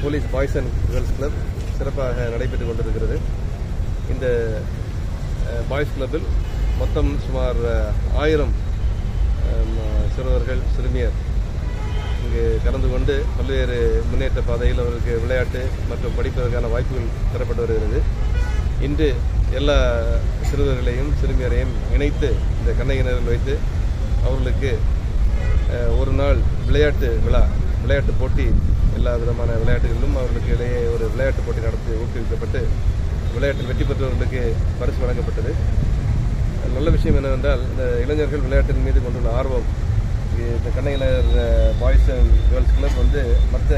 police boys and girls club சிறப்பாக நடைபெற்றுக் கொண்டிருக்கிறது இந்த அஹ், பாய்ஸ் கிளப்பில் மொத்தம் சுமார் அஹ், ஆயிரம் அஹ், சிறுவர்கள் சிறுமியர் இங்கு கலந்து கொண்டு பல்வேறு முன்னேற்ற பாதையில் அவர்களுக்கு விளையாட்டு மற்றும் படிப்பதற்கான வாய்ப்புகள் தரப்பட்டு வருகிறது இன்று எல்லா சிறுவர்களையும் சிறுமியரையும் இணைத்து இந்த கண்ணகிணரில் வைத்து அவர்களுக்கு அஹ், ஒரு நாள் விளையாட்டு விழா விளையாட்டு போட்டி எல்லா விதமான விளையாட்டுகளிலும் அவர்களுக்கு இடையே ஒரு விளையாட்டு போட்டி நடத்தி ஊக்குவிக்கப்பட்டு விளையாட்டில் வெற்றி பெற்றவர்களுக்கு பரிசு வழங்கப்பட்டது நல்ல விஷயம் என்னவென்றால் இந்த இளைஞர்கள் விளையாட்டின் மீது கொண்டுள்ள ஆர்வம் இந்த Kannagi Nagar boys and girls club வந்து மற்ற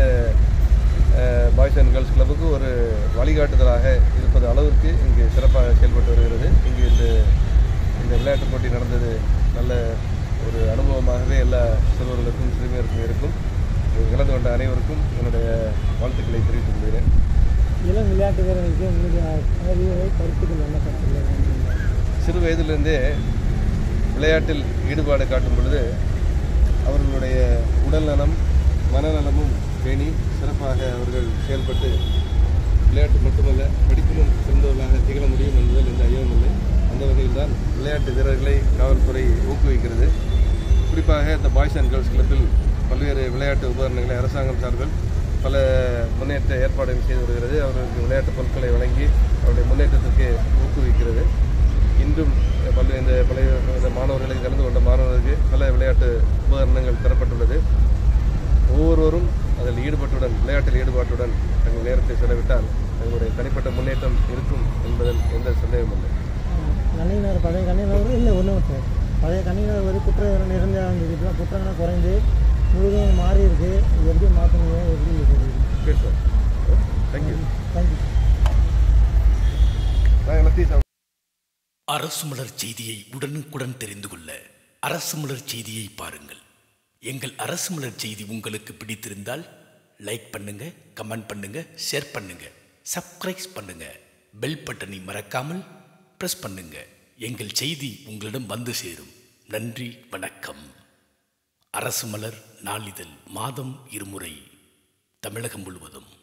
பாய்ஸ் அண்ட் கேர்ள்ஸ் கிளப்புக்கு ஒரு வழிகாட்டுதலாக இருப்பது அளவிற்கு இங்கு சிறப்பாக செயல்பட்டு வருகிறது இங்கு இந்த இந்த விளையாட்டு போட்டி நடந்தது நல்ல ஒரு அனுபவமாகவே எல்லா சிறுவர்களுக்கும் சிறுமியருக்கும் இருக்கும் இதில் கலந்து கொண்ட அனைவருக்கும் என்னுடைய வாழ்த்துக்களை தெரிவித்துக் கொள்கிறேன் இளம் விளையாட்டு வீரர்களுக்கு உங்களுடைய அறிவுரை கருத்துக்கள் என்ன கருத்துக்கள் சிறு வயதிலிருந்தே விளையாட்டில் ஈடுபாடு காட்டும் பொழுது அவர்களுடைய உடல் நலம் மனநலமும் பேணி சிறப்பாக அவர்கள் செயல்பட்டு விளையாட்டு மட்டுமல்ல படிப்பிலும் சிறந்தவர்களாக திகழ முடியும் என்பதில் எந்த ஐயமும் இல்லை அந்த வகையில் தான் விளையாட்டு வீரர்களை காவல்துறை ஊக்குவிக்கிறது குறிப்பாக இந்த பாய்ஸ் அண்ட் கேர்ள்ஸ் கிளப்பில் பல்வேறு விளையாட்டு உபகரணங்களை அரசாங்கம் சார்பில் பல முன்னேற்ற ஏற்பாடுகள் செய்து வருகிறது அவர்களுக்கு விளையாட்டு பொருட்களை வழங்கி அவருடைய முன்னேற்றத்திற்கு ஊக்குவிக்கிறது இன்றும் பல்வேறு இந்த பழைய இந்த மாணவர்களுக்கு கலந்து கொண்ட மாணவர்களுக்கு பல விளையாட்டு உபகரணங்கள் தரப்பட்டுள்ளது ஒவ்வொருவரும் அதில் ஈடுபட்டுடன் விளையாட்டில் ஈடுபாட்டுடன் தங்கள் நேரத்தை செலவிட்டால் தங்களுடைய தனிப்பட்ட முன்னேற்றம் இருக்கும் என்பதில் எந்த சந்தேகமும் இல்லை கண்ணினர் பழைய கண்ணினர் இல்லை ஒன்றும் சார் பழைய கண்ணினர் வந்து குற்றம் நிறைந்த இருந்துச்சுலாம் குற்றங்கள்லாம் குறைந்து முழுதும் மாறி இருக்கு இது எப்படி மாற்றணும் எப்படி ஓகே சார் தேங்க்யூ தேங்க்யூ நான் எல்லாத்தையும் அரசு மலர் செய்தியை உடனுக்குடன் தெரிந்து கொள்ள அரசு மலர் செய்தியை பாருங்கள் எங்கள் அரசு மலர் செய்தி உங்களுக்கு பிடித்திருந்தால் லைக் பண்ணுங்க கமெண்ட் பண்ணுங்க ஷேர் பண்ணுங்க சப்ஸ்கிரைப் பண்ணுங்க பெல் பட்டனை மறக்காமல் பிரஸ் பண்ணுங்க எங்கள் செய்தி உங்களிடம் வந்து சேரும் நன்றி வணக்கம் அரசு மலர் நாளிதழ் மாதம் இருமுறை தமிழகம் முழுவதும்